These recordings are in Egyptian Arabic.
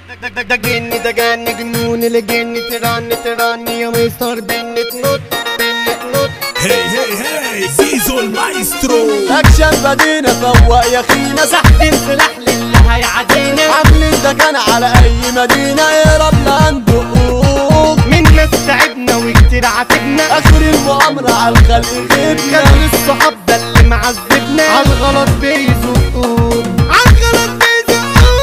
ده ده ده جن ده جن جنون الجن ترن ترن يا مستر بن تنط بن تنط هي هي هي زيزو المايسترو اكشن بدينا فوق يا خينا سحب سلاح للي هيعادينا عاملين ده كان على اي مدينة يا رب عنده من ناس تعبنا وكتير عاتبنا اخر المؤامرة على الخلق غيبنا كان الصحاب ده اللي معذبنا عالغلط بيزقوه عالغلط بيزقوه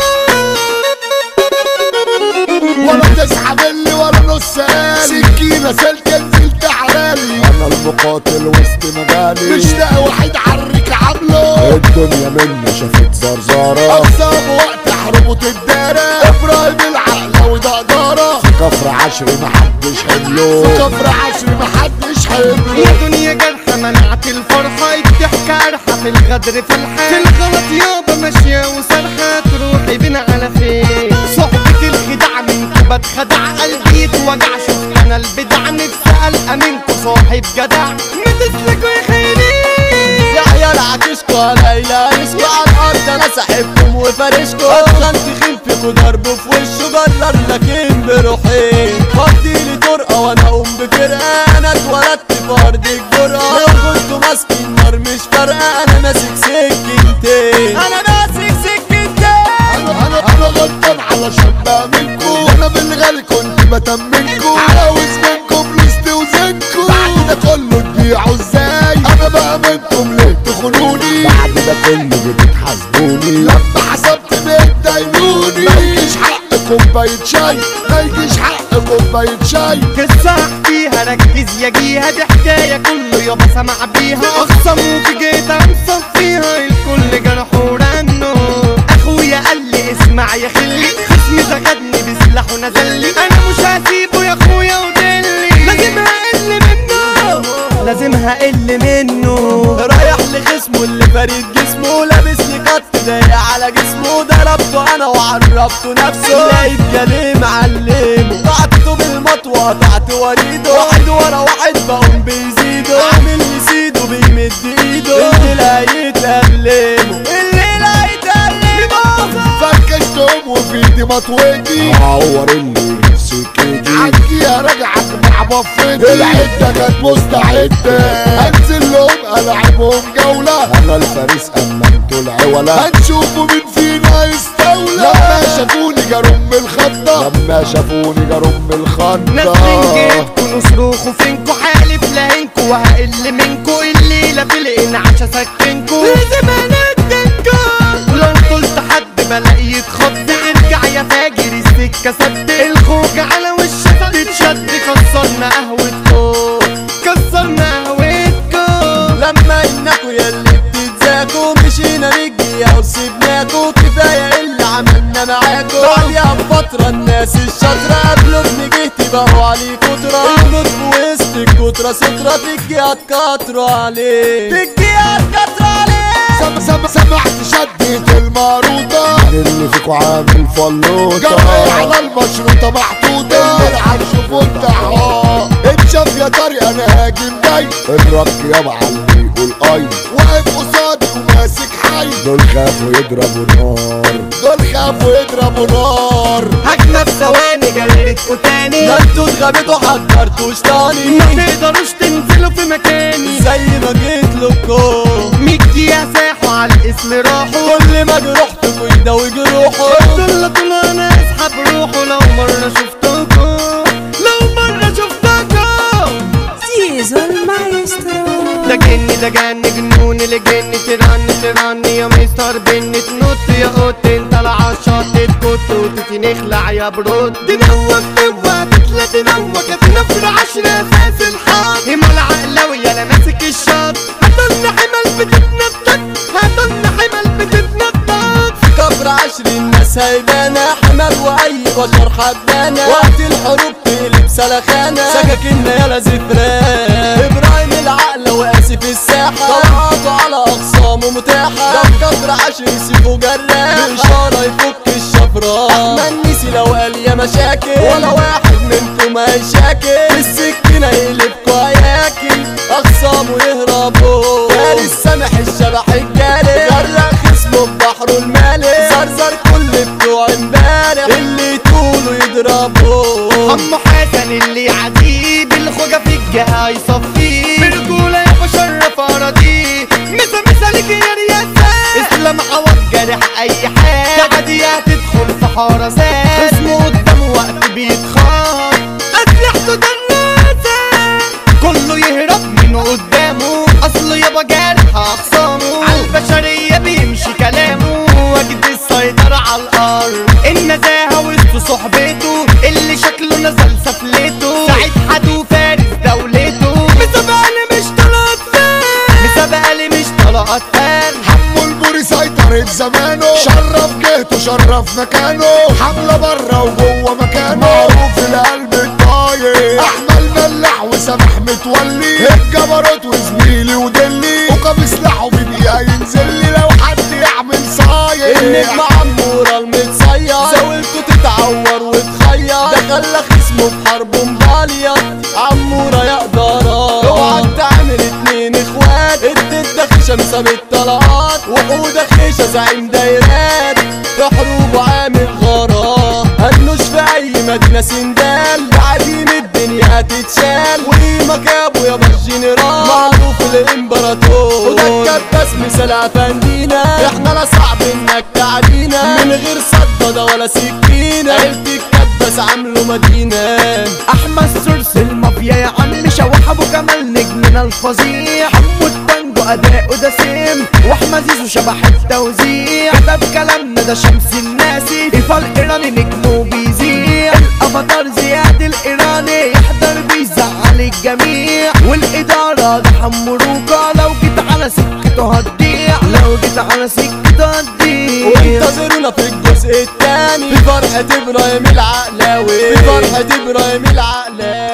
ولا تسحب اللي ولا نص قالي سكينة سلكة نزلت علالي انا المقاتل وسط مجالي مش لاقي واحد عرك عامله الدنيا منا شافت زرزارة اقسام وقت حروب وتدارى ابراهيم العقل وده قدارة في كفر عشري محدش حمله في كفر عشري محدش حمله يا دنيا جرحة منعت الفرحة الضحكة أرحى في الغدر في الحال في الغلط يابا ماشية وسرحة تروحي بينا على فين صحبة الخداع منكو بتخدع قلبي يتوجع شفت أنا البدع نفسي ألقى منكو صاحب جدع ما تسلكوا يا خيرين يا عيال عكشكوا ليلى نسكوا على الارض انا ساحبكم وفارشكوا اتخن تخين فيكوا ضرب في وشه جرر لكن بروحين فضيلي طرقة وانا اقوم بفرقة انا اتولدت في ارض الجرأة لو كنتوا ماسكين نار مش فارقة انا ماسك سكينتين انا ماسك سكينتين انا انا انا غلطان علشان بأمنكم انا بالغالي كنت بتمنكم عاوز منكم لست وزنكم بعد ده كله تبيعوا ازاي انا بأمنكم ليه تخونوني بعد ده كله بتتحاسبوني لما حسبت بتدينوني ما يجيش حق كوباية شاي ما يجيش حق كوباية شاي قصة احكيها ركز يا جيها دي حكاية كله يابا سمع بيها اخصموك جيت انصف فيها الكل جرح ورنه اخويا قال لي اسمع يا خلي خصمي زغدني بسلاح ونزل لي انا مش هسيبه يا اخويا ودلي لازم هقل منه لازم هقل منه رايح لخصمه اللي فريد جسمه لابس لي قط ضايق على جسمه ضربته انا وعرفته نفسه لقيت جاليه معلمه قطعته بالمطوة قطعت وريده واحد ورا واحد بقوم بيزيده عامل لي سيده بيمد ايده الليل هيتألمه الليل هيتألمه فركشتهم وفي ايدي مطوتي عور اللي سكتي عندي يا راجعك مع بفتي العدة كانت مستعدة هنزل لهم العبهم جولة انا الفارس اما انتوا العولة هنشوفوا مين فينا يستولى لما شافوني جارهم بالخطة لما شافوني جارهم بالخطة ناس من جيتكوا نصرخوا فينكوا حالف لهنكوا وهقل منكوا الليلة في الانعاش اسكنكوا لازم اندنكوا ولو قلت حد بلاقي يتخض ارجع يا فاجر السكة سد الخوج على وشك تتشد كسرنا قهوتكوا كسرنا قهوتكوا لما انكوا ياللي بتتزاكوا مشينا نجي وسيبناكوا كفايه اللي عملنا معاكوا بعديها بفتره الناس الشاطره قبلوا ابن جهتي بقوا عليه كتره النطق وسط الكتره ستره في الجهات كتروا عليه في الجهات كتروا عليه سم سم سمعت شدة الماروطة اللي فيكوا عامل فلوطة جري على المشروطة محطوطة العرش فتحها اتشاف يا طريق انا هاجم جاي اضرب يا معلم يقول اي واقف قصادي وماسك حي دول خافوا يضربوا نار دول خافوا يضربوا نار هجمة في ثواني جلدتكوا تاني ده انتوا اتغبتوا حضرتوش تاني ما تقدروش تنزلوا في مكاني زي ما جيت لكم مية دقيقة ساحوا على الاسم راحوا كل ما جروحتكوا يداوي جروحه دول طول انا اسحب روحه لو مرة شفتكوا لو مرة شفتكوا Zizzo il maestro ده جن ده جن جنون الجن ترن ترن يا مستر بن تنط يا قط انت العشاط تكت وتتي نخلع يا برود تنوك توا تتلا تنوك في نفر عشر اساس الحاط هما العقلوية لا ماسك الشاط هتن حمل بتتنطط هتن حمل بتتنطط كبر عشر الناس هيبانا حمل واي بشر حبانا وقت الحروب تقلب سلخانة سكاكيننا يالا زفران ابراهيم العقل واسف الساحة طلعاته على اقسامه متاحة ده كبر عشر سيفه جراح بإشارة يفك الشفرة احمد نسي لو قال يا مشاكل ولا واحد منكم هيشاكل السكينة يقلبكوا هياكل اقسامه يهربوا فارس سامح الشبح الجالي غرق خصمه ببحره المالي زرزر كل بتوع امبارح اللي عمو حسن اللي عديد الخوجة في الجهة يصفيه برجولة يابا شرف اراضيه مسا مسا ليك يا رياسة اسلام عوض جارح اي حال تعديها تدخل في حرسات اسمه قدامه وقت بيتخاط اسلحته دناسة كله يهرب منه قدامه اصله يابا جارح اخصامه عالبشرية بيمشي كلامه واجد السيطرة على الارض النزاهة وسط صحبته اللي شكله نزل سفلته سعيد حدو فارس دولته مسابقة مش طلعت فان مسابقة مش طلعت فان حمو البوري سيطرة زمانه شرف جهته شرف مكانه حملة برا وجوه مكانه معروف في القلب الطاير احمد ملاح وسامح متولي الجبروت وزميلي ودلي وقام سلاحه بدقيقة ينزل لي لو حد يعمل صاير النجم عمورة المتصير زاولته تتعور وتخير ده خلى خصمه في حرب مبالية عمورة يا قدرات اوعى تعمل اتنين اخوات اديت ده خيشة مسام الطلقات وحودة خيشة زعيم دايرات في حروب وعامل غارات هنوش في اي مدينة سندال بعدين الدنيا هتتشال وقيمك يا ابو يابا الجنرال معروف الامبراطور وده الكباس مثال افندينا احنا لا صعب انك تعدينا من غير صدى ولا سكينة عيلة الكباس عامله مدينة احمد سرس المافيا يا عم شوح ابو جمال نجمنا الفظيع حمو التانجو اداؤه ده سيم واحمد زيزو شبح التوزيع كتب كلامنا ده شمس الناسي ايفا الايراني نجمه بيزيع الافاتار زياد الايراني يحضر بيزعل الجميع والاداره ده حمروكا لو جيت على سكته هتضيع لو جيت على سكته هتضيع وانتظرونا في الجزء الثاني في فرحة ابراهيم العقلاوي في فرحة ابراهيم العقلاوي